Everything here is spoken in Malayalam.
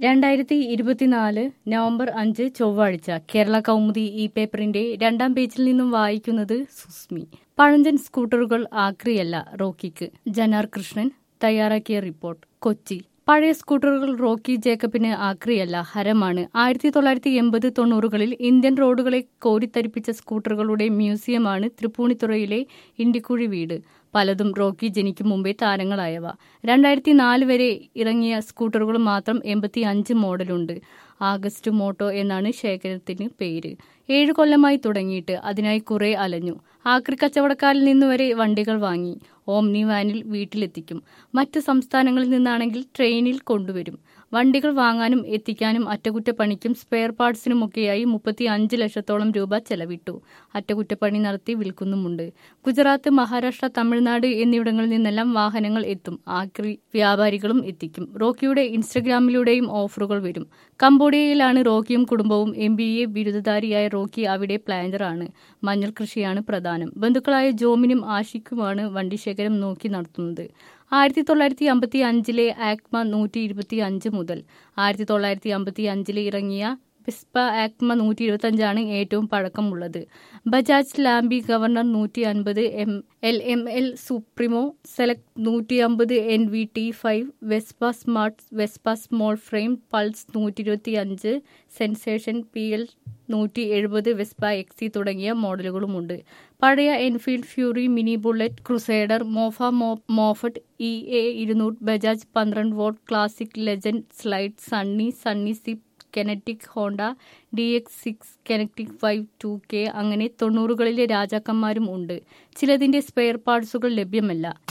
രണ്ടായിരത്തി ഇരുപത്തിനാല് നവംബർ അഞ്ച് ചൊവ്വാഴ്ച കേരള കൗമുദി ഈ പേപ്പറിന്റെ രണ്ടാം പേജിൽ നിന്നും വായിക്കുന്നത് സുസ്മി പഴഞ്ചൻ സ്കൂട്ടറുകൾ ആക്രിയല്ല റോക്കിക്ക് ജനാർ കൃഷ്ണൻ തയ്യാറാക്കിയ റിപ്പോർട്ട് കൊച്ചി പഴയ സ്കൂട്ടറുകൾ റോക്കി ജേക്കബിന് ആക്രിയല്ല ഹരമാണ് ആയിരത്തി തൊള്ളായിരത്തി എൺപത് തൊണ്ണൂറുകളിൽ ഇന്ത്യൻ റോഡുകളെ കോരിത്തരിപ്പിച്ച സ്കൂട്ടറുകളുടെ മ്യൂസിയമാണ് തൃപ്പൂണിത്തുറയിലെ ഇണ്ടിക്കുഴി വീട് പലതും റോക്കി ജനിക്കും മുമ്പേ താരങ്ങളായവ രണ്ടായിരത്തി നാല് വരെ ഇറങ്ങിയ സ്കൂട്ടറുകൾ മാത്രം എൺപത്തി അഞ്ച് മോഡലുണ്ട് ആഗസ്റ്റ് മോട്ടോ എന്നാണ് ശേഖരത്തിന് പേര് ഏഴു കൊല്ലമായി തുടങ്ങിയിട്ട് അതിനായി കുറെ അലഞ്ഞു ആക്രി കച്ചവടക്കാരിൽ നിന്നുവരെ വണ്ടികൾ വാങ്ങി ഓംനി വാനിൽ വീട്ടിലെത്തിക്കും മറ്റ് സംസ്ഥാനങ്ങളിൽ നിന്നാണെങ്കിൽ ട്രെയിനിൽ കൊണ്ടുവരും വണ്ടികൾ വാങ്ങാനും എത്തിക്കാനും അറ്റകുറ്റപ്പണിക്കും സ്പെയർ പാർട്സിനുമൊക്കെയായി മുപ്പത്തി അഞ്ച് ലക്ഷത്തോളം രൂപ ചെലവിട്ടു അറ്റകുറ്റപ്പണി നടത്തി വിൽക്കുന്നുമുണ്ട് ഗുജറാത്ത് മഹാരാഷ്ട്ര തമിഴ്നാട് എന്നിവിടങ്ങളിൽ നിന്നെല്ലാം വാഹനങ്ങൾ എത്തും ആക്രി വ്യാപാരികളും എത്തിക്കും റോക്കിയുടെ ഇൻസ്റ്റഗ്രാമിലൂടെയും ഓഫറുകൾ വരും കംബോഡിയയിലാണ് റോക്കിയും കുടുംബവും എം ബി എ ബിരുദധാരിയായ റോക്കി അവിടെ പ്ലാന്ററാണ് മഞ്ഞൾ കൃഷിയാണ് പ്രധാനം ബന്ധുക്കളായ ജോമിനും ആഷിക്കുമാണ് വണ്ടി ശേഖരം നോക്കി നടത്തുന്നത് ആയിരത്തി തൊള്ളായിരത്തി അമ്പത്തി അഞ്ചിലെ ആക്മ നൂറ്റി ഇരുപത്തി അഞ്ച് മുതൽ ആയിരത്തി തൊള്ളായിരത്തി അമ്പത്തി അഞ്ചിലെ ഇറങ്ങിയ പിസ്പ ആക്മ നൂറ്റി ഇരുപത്തി അഞ്ചാണ് ഏറ്റവും പഴക്കമുള്ളത് ബജാജ് ലാംബി ഗവർണർ നൂറ്റി അൻപത് M L M L supremo select നൂറ്റി അമ്പത് N V T five Vespa smart Vespa small frame pulse നൂറ്റി ഇരുപത്തി അഞ്ച് സെൻസേഷൻ പി എൽ നൂറ്റി എഴുപത് വെസ്പ എക്സി തുടങ്ങിയ മോഡലുകളുമുണ്ട് പഴയ Enfield fury mini bullet crusader മോഫ മോ മോഫട്ട് ഇ എ ഇരുന്നൂറ് ബജാജ് പന്ത്രണ്ട് വോട്ട് classic legend slide sunny sunny zip kinetic Honda D X six kinetic five two K അങ്ങനെ തൊണ്ണൂറുകളിലെ രാജാക്കന്മാരും ഉണ്ട് ചിലതിന്റെ സ്പെയർ പാർട്സുകൾ ലഭ്യമല്ല